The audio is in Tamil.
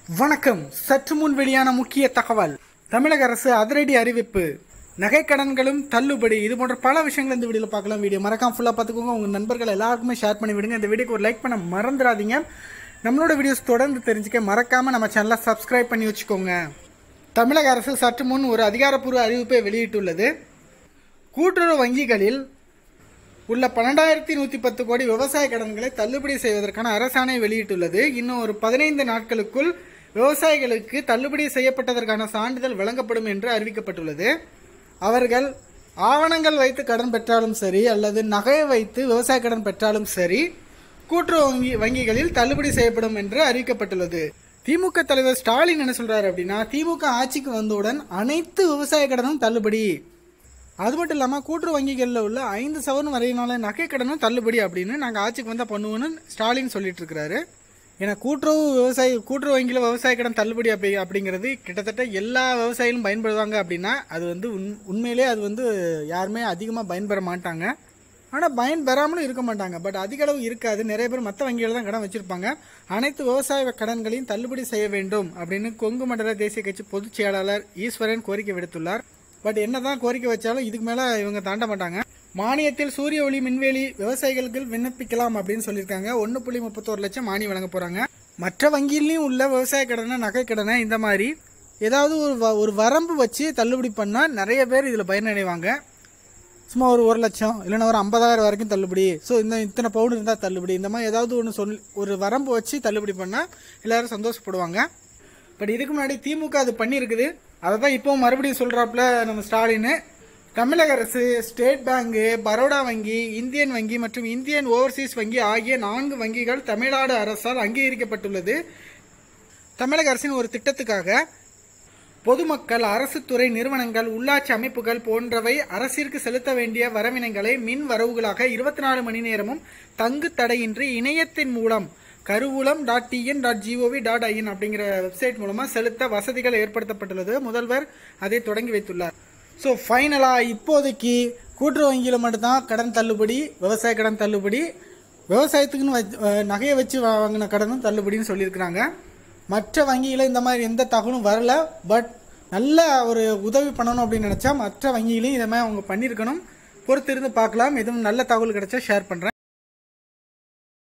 வணக்கம் சற்று முன் வெளியான முக்கிய தகவல் தமிழக அரசு அதிரடி அறிவிப்பு நகைக்கடன்களும் தள்ளுபடி இது போன்ற பல விஷயங்கள் இந்த வீடியோவில் பார்க்கலாம் வீடியோ மறக்காம ஃபுல்லாக பார்த்துக்கோங்க உங்கள் நண்பர்கள் எல்லாருக்குமே ஷேர் பண்ணி விடுங்க இந்த வீடியோக்கு ஒரு லைக் பண்ண மறந்துடாதீங்க நம்மளோட வீடியோஸ் தொடர்ந்து தெரிஞ்சுக்க மறக்காம நம்ம சேனலை சப்ஸ்கிரைப் பண்ணி வச்சுக்கோங்க தமிழக அரசு சற்று முன் ஒரு அதிகாரப்பூர்வ அறிவிப்பை வெளியிட்டுள்ளது கூட்டுறவு வங்கிகளில் உள்ள பன்னெண்டாயிரத்தி நூற்றி பத்து கோடி விவசாய கடன்களை தள்ளுபடி செய்வதற்கான அரசாணை வெளியிட்டுள்ளது இன்னும் ஒரு பதினைந்து நாட்களுக்குள் விவசாயிகளுக்கு தள்ளுபடி செய்யப்பட்டதற்கான சான்றிதழ் வழங்கப்படும் என்று அறிவிக்கப்பட்டுள்ளது அவர்கள் ஆவணங்கள் வைத்து கடன் பெற்றாலும் சரி அல்லது நகையை வைத்து விவசாய கடன் பெற்றாலும் சரி கூட்டுறவு வங்கி வங்கிகளில் தள்ளுபடி செய்யப்படும் என்று அறிவிக்கப்பட்டுள்ளது திமுக தலைவர் ஸ்டாலின் என்ன சொல்றாரு அப்படின்னா திமுக ஆட்சிக்கு வந்தவுடன் அனைத்து விவசாய கடனும் தள்ளுபடி அது மட்டும் இல்லாமல் கூட்டுறவு வங்கிகளில் உள்ள ஐந்து சவரன் வரையினால நகை கடனும் தள்ளுபடி அப்படின்னு நாங்கள் ஆட்சிக்கு வந்தால் பண்ணுவோன்னு ஸ்டாலின் சொல்லிட்டு இருக்கிறாரு ஏன்னா கூட்டுறவு விவசாயி கூட்டுறவு வங்கியில் விவசாய கடன் தள்ளுபடி அப்படி அப்படிங்கிறது கிட்டத்தட்ட எல்லா விவசாயிகளும் பயன்படுவாங்க அப்படின்னா அது வந்து உண் உண்மையிலே அது வந்து யாருமே அதிகமாக பயன்பெற மாட்டாங்க ஆனால் பயன் பெறாமலும் இருக்க மாட்டாங்க பட் அதிக அளவு இருக்காது நிறைய பேர் மற்ற வங்கிகளில் தான் கடன் வச்சிருப்பாங்க அனைத்து விவசாய கடன்களையும் தள்ளுபடி செய்ய வேண்டும் அப்படின்னு கொங்கு மண்டல தேசிய கட்சி பொதுச் செயலாளர் ஈஸ்வரன் கோரிக்கை விடுத்துள்ளார் பட் என்னதான் கோரிக்கை வச்சாலும் இதுக்கு மேல இவங்க தாண்ட மாட்டாங்க மானியத்தில் சூரிய ஒளி மின்வேலி விவசாயிகளுக்கு விண்ணப்பிக்கலாம் அப்படின்னு சொல்லியிருக்காங்க ஒன்று புள்ளி முப்பத்தோரு லட்சம் மானியம் வழங்க போறாங்க மற்ற வங்கியிலையும் உள்ள விவசாய கடனை நகை கடனை இந்த மாதிரி ஏதாவது ஒரு வ- ஒரு வரம்பு வச்சு தள்ளுபடி பண்ணால் நிறைய பேர் இதில் பயனடைவாங்க சும்மா ஒரு ஒரு லட்சம் இல்லைன்னா ஒரு ஐம்பதாயிரம் வரைக்கும் தள்ளுபடி ஸோ இந்த இத்தனை பவுன் இருந்தால் தள்ளுபடி இந்த மாதிரி ஏதாவது ஒன்று சொல் ஒரு வரம்பு வச்சு தள்ளுபடி பண்ணால் எல்லாரும் சந்தோஷப்படுவாங்க பட் இதுக்கு முன்னாடி திமுக அது பண்ணியிருக்குது அதை தான் இப்போ மறுபடியும் சொல்கிறாப்புல நம்ம ஸ்டாலின் தமிழக அரசு ஸ்டேட் பேங்கு பரோடா வங்கி இந்தியன் வங்கி மற்றும் இந்தியன் ஓவர்சீஸ் வங்கி ஆகிய நான்கு வங்கிகள் தமிழ்நாடு அரசால் அங்கீகரிக்கப்பட்டுள்ளது தமிழக அரசின் ஒரு திட்டத்துக்காக பொதுமக்கள் அரசு துறை நிறுவனங்கள் உள்ளாட்சி அமைப்புகள் போன்றவை அரசிற்கு செலுத்த வேண்டிய வரவினைகளை மின் வரவுகளாக இருபத்தி நாலு மணி நேரமும் தங்கு தடையின்றி இணையத்தின் மூலம் கருவூலம் dot TN dot GOV dot IN அப்படிங்கிற வெப்சைட் மூலமா செலுத்த வசதிகள் ஏற்படுத்தப்பட்டுள்ளது முதல்வர் அதை தொடங்கி வைத்துள்ளார் ஸோ ஃபைனலாக இப்போதைக்கு கூட்டுறவு வங்கியில் மட்டும்தான் கடன் தள்ளுபடி விவசாய கடன் தள்ளுபடி விவசாயத்துக்குன்னு வச்சு- அஹ் நகையை வச்சு வாங்கின கடனும் தள்ளுபடின்னு சொல்லியிருக்கிறாங்க மற்ற வங்கியில் இந்த மாதிரி எந்த தகவலும் வரல பட் நல்ல ஒரு உதவி பண்ணணும் அப்படின்னு நினச்சா மற்ற வங்கியிலையும் இதை மாதிரி அவங்க பண்ணியிருக்கணும் பொறுத்திருந்து பார்க்கலாம் எதுவும் நல்ல தகவல் கிடைச்சா ஷேர் பண்ணுறேன்